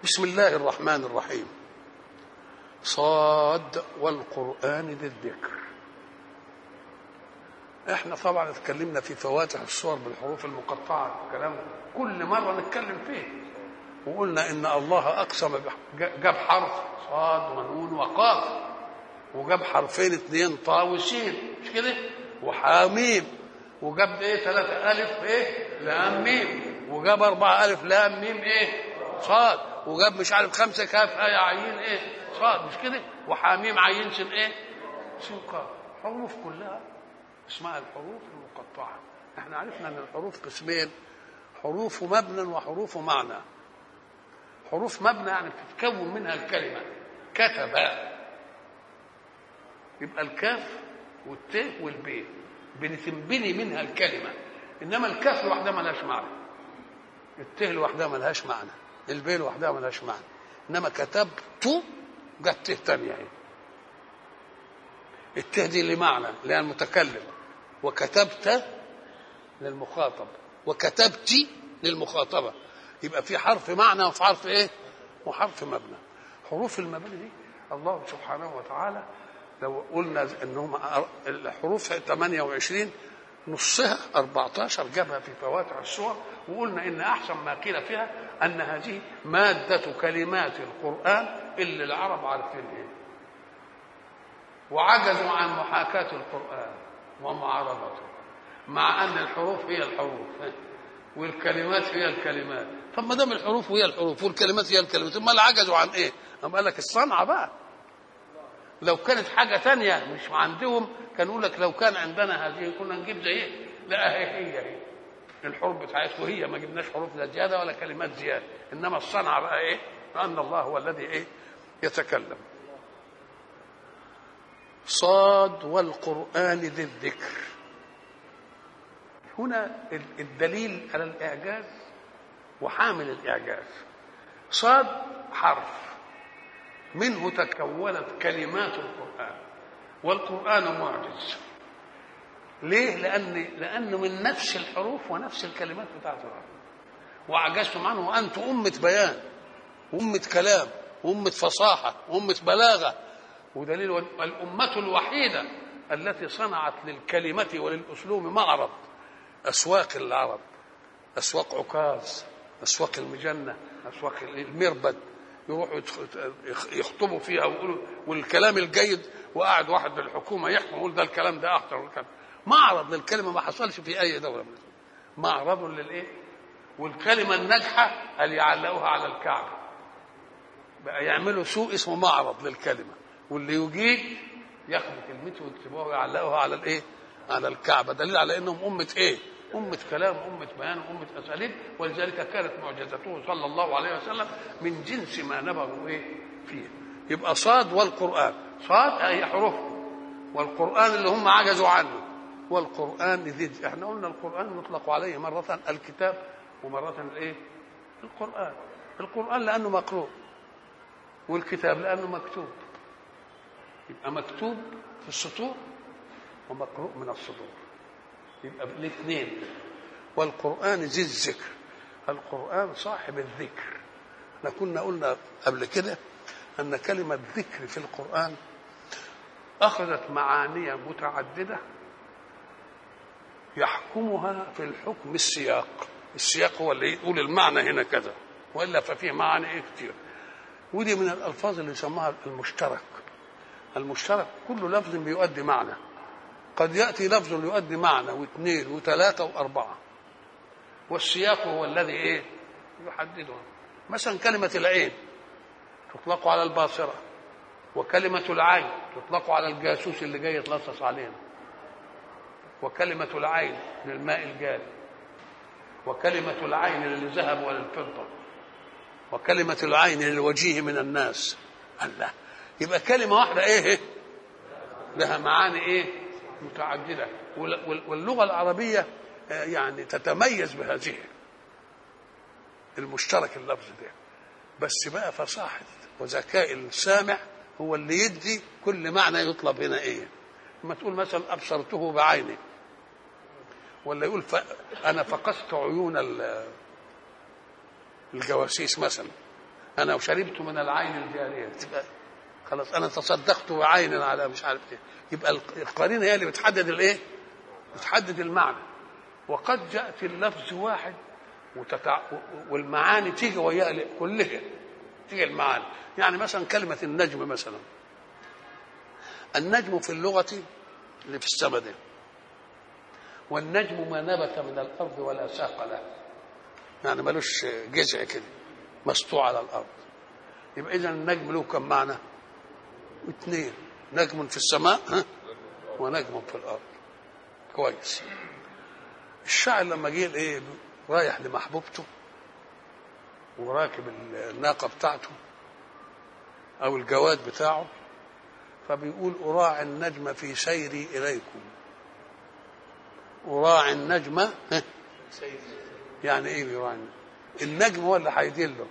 بسم الله الرحمن الرحيم صاد والقرآن ذي الذكر احنا طبعا اتكلمنا في فواتح الصور بالحروف المقطعة كلام كل مرة نتكلم فيه وقلنا ان الله اقسم جاب حرف صاد ونون وقاف وجاب حرفين اثنين طا وسين مش كده وحاميم وجاب ايه ثلاثة ألف ايه لام ميم وجاب أربعة ألف لام ميم ايه صاد وجاب مش عارف خمسة كاف آية عين ايه صاد مش كده وحاميم عين سين ايه سين قاف حروف كلها اسمها الحروف المقطعة احنا عرفنا ان الحروف قسمين حروف مبنى وحروف معنى حروف مبنى يعني بتتكون منها الكلمة كتب يبقى الكاف والت والب بنتنبني منها الكلمة انما الكاف لوحدها ملهاش معنى الت لوحدها ملهاش معنى الب لوحدها ملهاش معنى انما كتبت جت ت تانية اهي الت دي لمعنى لها المتكلم وكتبت للمخاطب وكتبت للمخاطبة يبقى في حرف معنى وفي حرف ايه وحرف مبنى حروف المبنى دي الله سبحانه وتعالى لو قلنا انهم الحروف 28 نصها 14 جابها في فواتح السور وقلنا ان احسن ما قيل فيها ان هذه ماده كلمات القران اللي العرب عارفين ايه وعجزوا عن محاكاه القران ومعارضته مع ان الحروف هي الحروف والكلمات هي الكلمات طب ما دام الحروف هي الحروف والكلمات هي الكلمات امال عجزوا عن ايه؟ اما قال لك الصنعه بقى لو كانت حاجه تانية مش عندهم كان يقول لك لو كان عندنا هذه كنا نجيب زي لا هي هي هي الحروف بتاعتكم هي ما جبناش حروف لا زياده ولا كلمات زياده انما الصنعه بقى ايه؟ ان الله هو الذي ايه؟ يتكلم صاد والقران ذي الذكر هنا الدليل على الاعجاز وحامل الاعجاز صاد حرف منه تكونت كلمات القرآن والقرآن معجز ليه؟ لأن لأنه من نفس الحروف ونفس الكلمات بتاعت العرب وأعجزتم عنه وأنتم أمة بيان وأمة كلام وأمة فصاحة وأمة بلاغة ودليل الأمة الوحيدة التي صنعت للكلمة وللأسلوب معرض أسواق العرب أسواق عكاظ أسواق المجنة أسواق المربد يروحوا يخطبوا فيها ويقولوا والكلام الجيد وقعد واحد من الحكومه يحكم يقول ده الكلام ده اخطر والكلام معرض للكلمه ما حصلش في اي دوله من معرض للايه؟ والكلمه الناجحه قال يعلقوها على الكعبه بقى يعملوا سوق اسمه معرض للكلمه واللي يجيد ياخدوا كلمته ويكتبوها ويعلقوها على الايه؟ على الكعبه دليل على انهم امه ايه؟ أمة كلام وأمة بيان وأمة أساليب ولذلك كانت معجزته صلى الله عليه وسلم من جنس ما نبغوا إيه فيه يبقى صاد والقرآن صاد هي حروف والقرآن اللي هم عجزوا عنه والقرآن ذي احنا قلنا القرآن يطلق عليه مرة الكتاب ومرة الايه؟ القرآن القرآن لأنه مقروء والكتاب لأنه مكتوب يبقى مكتوب في السطور ومقروء من الصدور يبقى الاثنين والقرآن ذي الذكر القرآن صاحب الذكر احنا كنا قلنا قبل كده أن كلمة ذكر في القرآن أخذت معاني متعددة يحكمها في الحكم السياق السياق هو اللي يقول المعنى هنا كذا وإلا ففيه معاني إيه كتير ودي من الألفاظ اللي يسموها المشترك المشترك كل لفظ بيؤدي معنى قد يأتي لفظ يؤدي معنى واثنين وثلاثة وأربعة والسياق هو الذي إيه يحدده مثلا كلمة العين تطلق على الباصرة وكلمة العين تطلق على الجاسوس اللي جاي يتلصص علينا وكلمة العين للماء الجاري وكلمة العين للذهب وللفضة وكلمة العين للوجيه من الناس الله يبقى كلمة واحدة ايه لها معاني ايه متعددة واللغة العربية يعني تتميز بهذه المشترك اللفظ ده بس بقى فصاحة وذكاء السامع هو اللي يدي كل معنى يطلب هنا ايه لما تقول مثلا ابصرته بعيني ولا يقول ف... انا فقست عيون الجواسيس مثلا انا شربت من العين الجاريه تبقى خلاص انا تصدقت بعين على مش عارف ايه يبقى القرينه هي اللي بتحدد الايه بتحدد المعنى وقد جاءت اللفظ واحد وتتع... والمعاني تيجي وياها كلها تيجي المعاني يعني مثلا كلمة النجم مثلا النجم في اللغة اللي في السماء ده والنجم ما نبت من الأرض ولا ساق له يعني ملوش جذع كده مسطوع على الأرض يبقى إذا النجم له كم معنى؟ اثنين نجم في السماء ها؟ ونجم في الأرض كويس الشاعر لما جه ايه رايح لمحبوبته وراكب الناقه بتاعته او الجواد بتاعه فبيقول اراعي النجم في سيري اليكم اراعي النجم يعني ايه بيراعي النجم هو اللي هيدله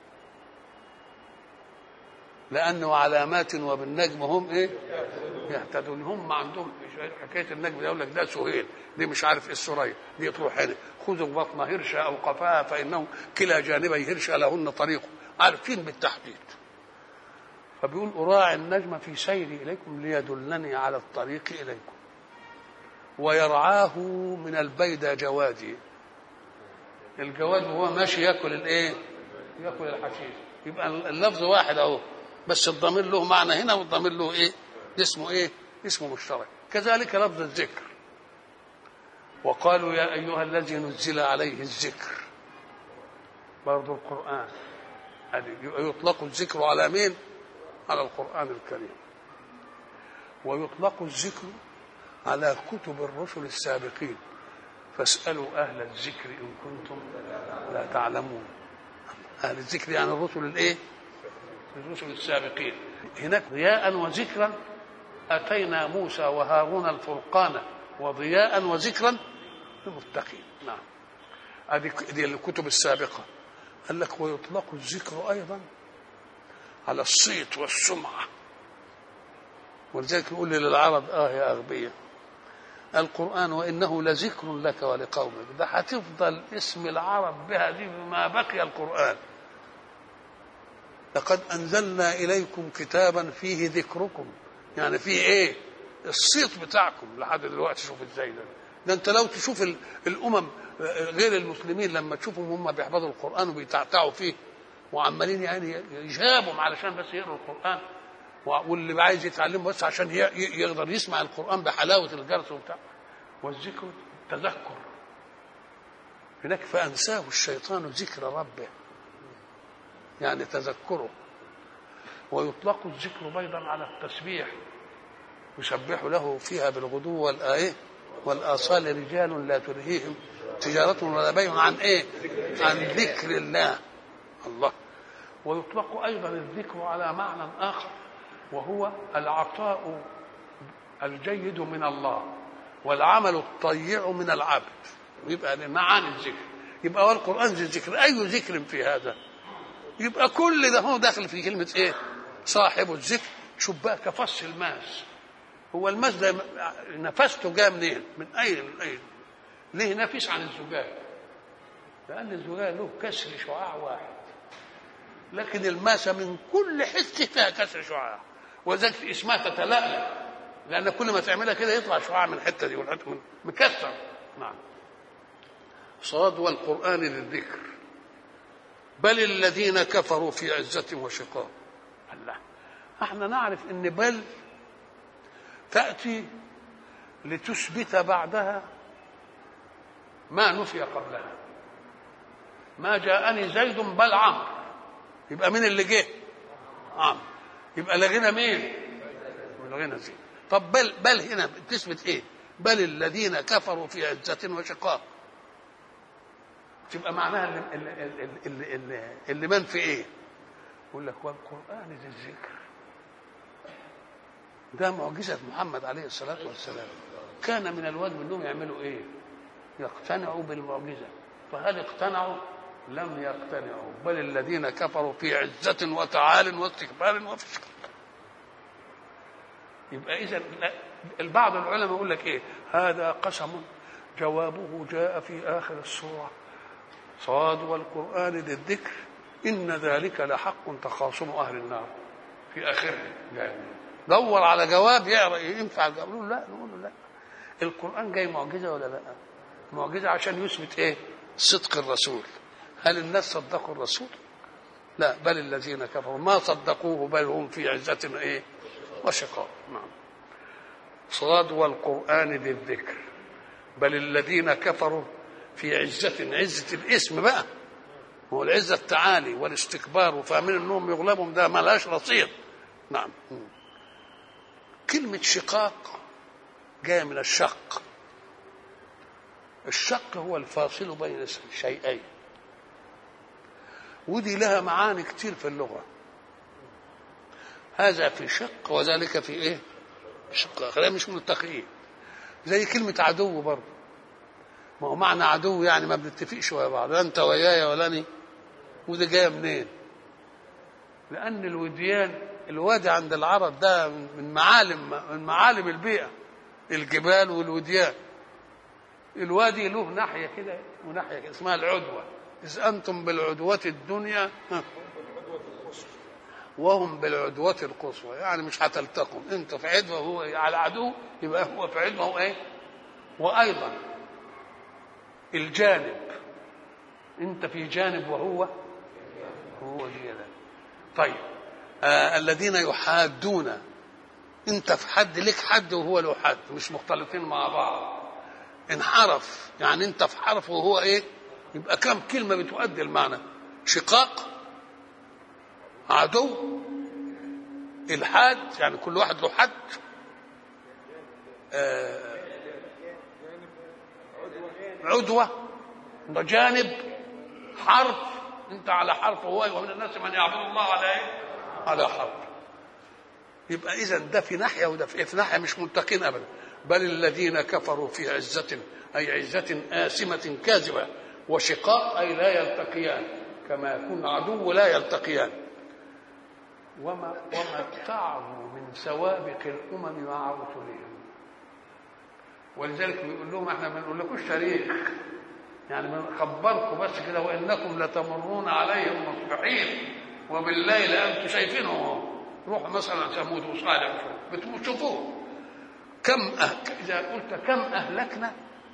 لانه علامات وبالنجم هم ايه يهتدون هم عندهم حكايه النجم ده يقول لك ده سهيل دي مش عارف ايه السريه دي تروح هنا خذوا بطن هرشه او قفاها فانه كلا جانبي هرشه لهن طريق عارفين بالتحديد فبيقول اراعي النجم في سيري اليكم ليدلني على الطريق اليكم ويرعاه من البيدى جوادي الجواد وهو ماشي ياكل الايه ياكل الحشيش يبقى اللفظ واحد اهو بس الضمير له معنى هنا والضمير له ايه اسمه ايه اسمه مشترك كذلك لفظ الذكر وقالوا يا ايها الذي نزل عليه الذكر برضو القران يطلق الذكر على مين على القران الكريم ويطلق الذكر على كتب الرسل السابقين فاسالوا اهل الذكر ان كنتم لا تعلمون اهل الذكر يعني الرسل الايه الرسل السابقين هناك ضياء وذكرا اتينا موسى وهارون الفرقان وضياء وذكرا للمتقين نعم هذه دي الكتب السابقه قال لك ويطلق الذكر ايضا على الصيت والسمعه ولذلك يقول للعرب اه يا اغبياء القرآن وإنه لذكر لك ولقومك ده هتفضل اسم العرب بها دي ما بقي القرآن لقد أنزلنا إليكم كتابا فيه ذكركم يعني فيه إيه الصيت بتاعكم لحد دلوقتي شوف ازاي ده ده انت لو تشوف الامم غير المسلمين لما تشوفهم هم بيحفظوا القران وبيتعتعوا فيه وعمالين يعني يجابهم علشان بس يقروا القران واللي عايز يتعلم بس عشان يقدر يسمع القران بحلاوه الجرس وبتاع والذكر تذكر هناك فانساه الشيطان ذكر ربه يعني تذكره ويطلق الذكر ايضا على التسبيح يسبح له فيها بالغدو والآية والآصال رجال لا تلهيهم تجارة ولا بيع عن إيه؟ عن ذكر الله الله ويطلق أيضا الذكر على معنى آخر وهو العطاء الجيد من الله والعمل الطيع من العبد يبقى معاني الذكر يبقى هو القرآن ذي الذكر أي ذكر في هذا يبقى كل ده هو داخل في كلمة إيه صاحب الذكر شوف بقى كفص الماس هو الماس ده نفسته جاء منين؟ من اين؟ من اين؟ ليه نفس عن الزجاج؟ لأن الزجاج له كسر شعاع واحد لكن الماسة من كل حتة فيها كسر شعاع وذلك اسمها تتلألأ لأن كل ما تعملها كده يطلع شعاع من الحتة دي والحتة من مكسر نعم صاد والقرآن للذكر بل الذين كفروا في عزة وشقاق الله احنا نعرف ان بل تأتي لتثبت بعدها ما نفي قبلها ما جاءني زيد بل عمرو يبقى مين اللي جه عمرو يبقى لغينا مين لغينا زيد طب بل بل هنا بتثبت ايه بل الذين كفروا في عزة وشقاق تبقى معناها اللي, اللي, اللي, اللي, اللي من في ايه يقول لك والقرآن ذي الذكر ده معجزة محمد عليه الصلاة والسلام كان من الواجب انهم يعملوا ايه يقتنعوا بالمعجزة فهل اقتنعوا لم يقتنعوا بل الذين كفروا في عزة وتعال واستكبار وفسق يبقى إذا البعض العلماء يقول لك إيه هذا قسم جوابه جاء في آخر السورة صاد والقرآن للذكر إن ذلك لحق تخاصم أهل النار في آخره يعني دور على جواب ينفع نقول له لا نقول له لا القرآن جاي معجزة ولا لا معجزة عشان يثبت إيه صدق الرسول هل الناس صدقوا الرسول لا بل الذين كفروا ما صدقوه بل هم في عزة إيه وشقاء نعم صاد والقرآن ذي الذكر بل الذين كفروا في عزة عزة الاسم بقى هو العزة التعالي والاستكبار وفاهمين انهم يغلبهم ده ملهاش رصيد نعم كلمة شقاق جاية من الشق الشق هو الفاصل بين شيئين ودي لها معاني كتير في اللغة هذا في شق وذلك في ايه شق آخر مش ملتقيين زي كلمة عدو برضه ما هو معنى عدو يعني ما بنتفقش ويا بعض لا انت ويايا ولا اني وده جايه منين؟ لأن الوديان الوادي عند العرب ده من معالم من معالم البيئة الجبال والوديان الوادي له ناحية كده وناحية كده اسمها العدوة إذ أنتم بالعدوة الدنيا وهم بالعدوة القصوى يعني مش هتلتقوا انت في عدوة وهو على عدو يبقى هو في عدوة هو ايه وأيضا الجانب انت في جانب وهو هو جانب طيب آه الذين يحادون انت في حد لك حد وهو له حد مش مختلفين مع بعض انحرف يعني انت في حرف وهو ايه يبقى كم كلمه بتؤدي المعنى شقاق عدو الحاد يعني كل واحد له حد آه عدوة جانب حرف انت على حرف وهو ومن الناس من يعبد الله على ايه؟ على حرف يبقى اذا ده في ناحيه وده في, في ناحيه مش ملتقين ابدا بل الذين كفروا في عزة أي عزة آسمة كاذبة وشقاق أي لا يلتقيان كما يكون عدو لا يلتقيان وما وما اتعظوا من سوابق الأمم مع رسلهم ولذلك بيقول لهم احنا ما بنقول تاريخ يعني بنخبركم بس كده وانكم لتمرون عليهم مصبحين وبالليل انتم شايفينهم روحوا مثلا ثمود وصالح بتشوفوه كم أهك اذا قلت كم اهلكنا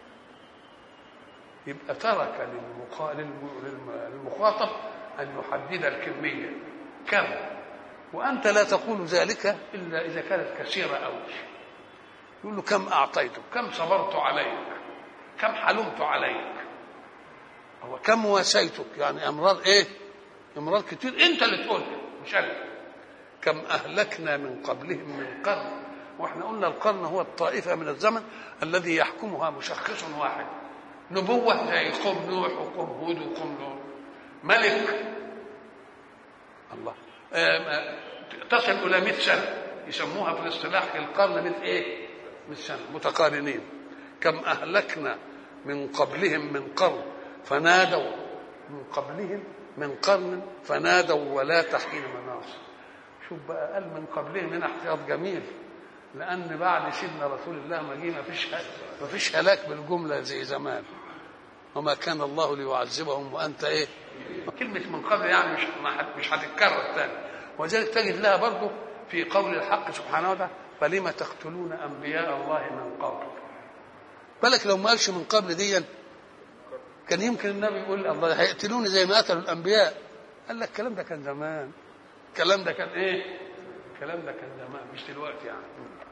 يبقى ترك للمخاطب ان يحدد الكميه كم وانت لا تقول ذلك الا اذا كانت كثيره قوي يقول له كم اعطيتك كم صبرت عليك كم حلمت عليك هو كم واسيتك يعني امراض ايه امراض كتير انت اللي تقولها مش انا كم اهلكنا من قبلهم من قرن واحنا قلنا القرن هو الطائفه من الزمن الذي يحكمها مشخص واحد نبوه زي قوم نوح وقوم هود وقوم نوح ملك الله تصل الى 100 سنه يسموها في الاصطلاح القرن 100 ايه؟ 100 سنه متقارنين كم اهلكنا من قبلهم من قرن فنادوا من قبلهم من قرن فنادوا ولا تحين مناص شوف بقى قال من قبلهم هنا احتياط جميل لان بعد سيدنا رسول الله ما جه ما فيش ما فيش هلاك بالجمله زي زمان وما كان الله ليعذبهم وانت ايه كلمه من قبل يعني مش مش هتتكرر تاني ولذلك تجد لها برضه في قول الحق سبحانه وتعالى فلم تقتلون انبياء الله من قبل بالك لو ما قالش من قبل ديا كان يمكن النبي يقول الله هيقتلوني زي ما قتلوا الانبياء قال لك الكلام ده كان زمان الكلام ده كان ايه الكلام ده كان زمان مش دلوقتي يعني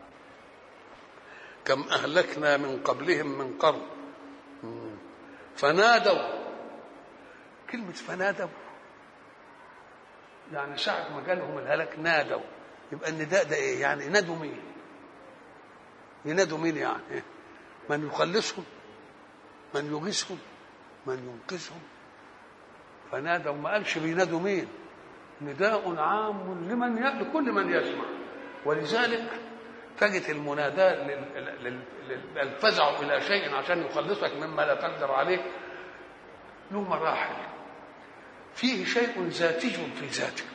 كم اهلكنا من قبلهم من قرن فنادوا كلمة فنادوا يعني ساعة ما جالهم الهلاك نادوا يبقى النداء ده ايه؟ يعني ينادوا مين؟ ينادوا مين يعني؟ من يخلصهم من يغيثهم من ينقذهم فنادوا ما قالش بينادوا مين؟ نداء عام لمن ي... لكل من يسمع ولذلك تجد المناداة الفزع إلى شيء عشان يخلصك مما لا تقدر عليه له مراحل فيه شيء ذاتي في ذاتك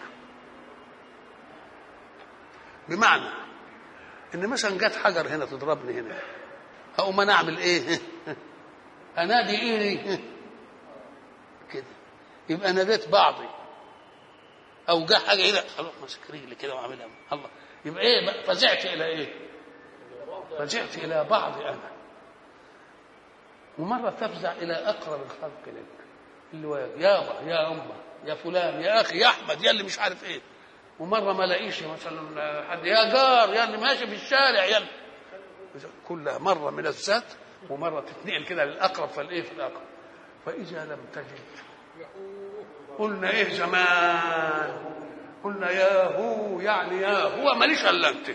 بمعنى ان مثلا جت حجر هنا تضربني هنا اقوم انا اعمل ايه انادي ايه كده يبقى ناديت بعضي او جه حاجه هنا خلاص ماسك رجلي كده وعاملها الله يبقى ايه بقى؟ فزعت الى ايه؟ فزعت الى بعض انا ومره تفزع الى اقرب الخلق لك اللي هو يابا يا امه يا فلان يا اخي يا احمد يا اللي مش عارف ايه ومره ما لاقيش مثلا حد يا جار يا اللي ماشي في الشارع يا اللي كلها مره من الذات ومره تتنقل كده للاقرب فالايه في الاقرب فاذا لم تجد قلنا ايه زمان قلنا يا هو يعني يا هو ماليش الا انت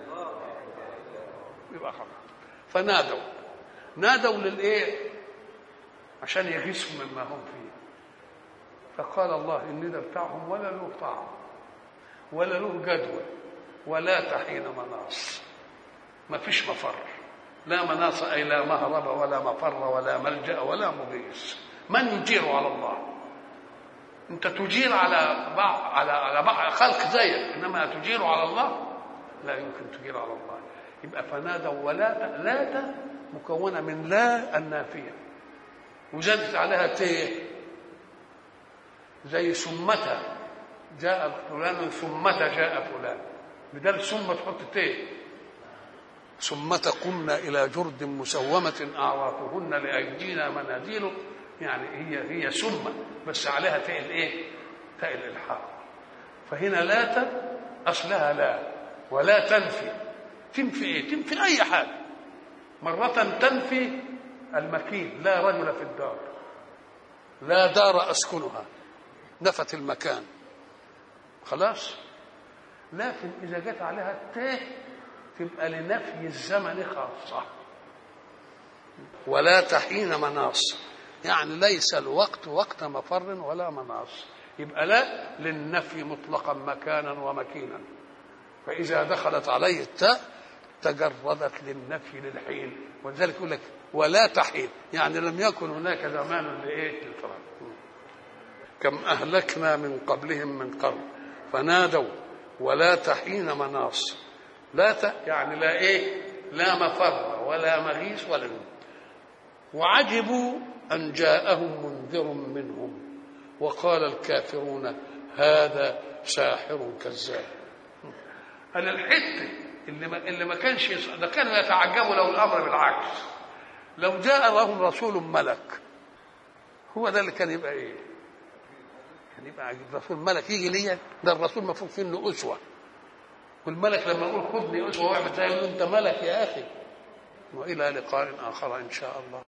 يبقى خلاص فنادوا نادوا للايه عشان يغيثوا مما هم فيه فقال الله اني ده بتاعهم ولا له طعم ولا له جدوى ولا تحين مناص ما فيش مفر لا مناص اي لا مهرب ولا مفر ولا ملجا ولا مغيث من يجير على الله انت تجير على بعض على على بعض خلق زيك انما تجير على الله لا يمكن تجير على الله يبقى فنادوا ولا لا مكونه من لا النافيه وزادت عليها ت زي ثمة جاء فلان ثمة جاء فلان بدل ثم تحط ت ثمة قمنا إلى جرد مسومة أعرافهن لأيدينا مناديل يعني هي هي ثم بس عليها تاء الايه؟ تاء الالحاق فهنا لا ت اصلها لا ولا تنفي تنفي ايه؟ تنفي اي حاجه مرة تنفي المكين لا رجل في الدار لا دار اسكنها نفت المكان خلاص لكن اذا جت عليها التاء تبقى لنفي الزمن خاصه ولا تحين مناص يعني ليس الوقت وقت مفر ولا مناص يبقى لا للنفي مطلقا مكانا ومكينا فإذا دخلت عليه التاء تجردت للنفي للحين ولذلك يقول لك ولا تحين يعني لم يكن هناك زمان لايه للفراغ كم اهلكنا من قبلهم من قرن فنادوا ولا تحين مناص لا ت... يعني لا ايه لا مفر ولا مغيث ولا نوم وعجبوا ان جاءهم منذر منهم وقال الكافرون هذا ساحر كذاب قال الحته اللي ما, اللي ما كانش ده كانوا يتعجبوا لو الامر بالعكس لو جاء لهم رسول ملك هو ده اللي كان يبقى ايه؟ كان يبقى عجيب رسول ملك يجي ليا ده الرسول المفروض فيه انه اسوه والملك لما يقول خذني اسوه واعمل زي انت ملك يا اخي والى لقاء اخر ان شاء الله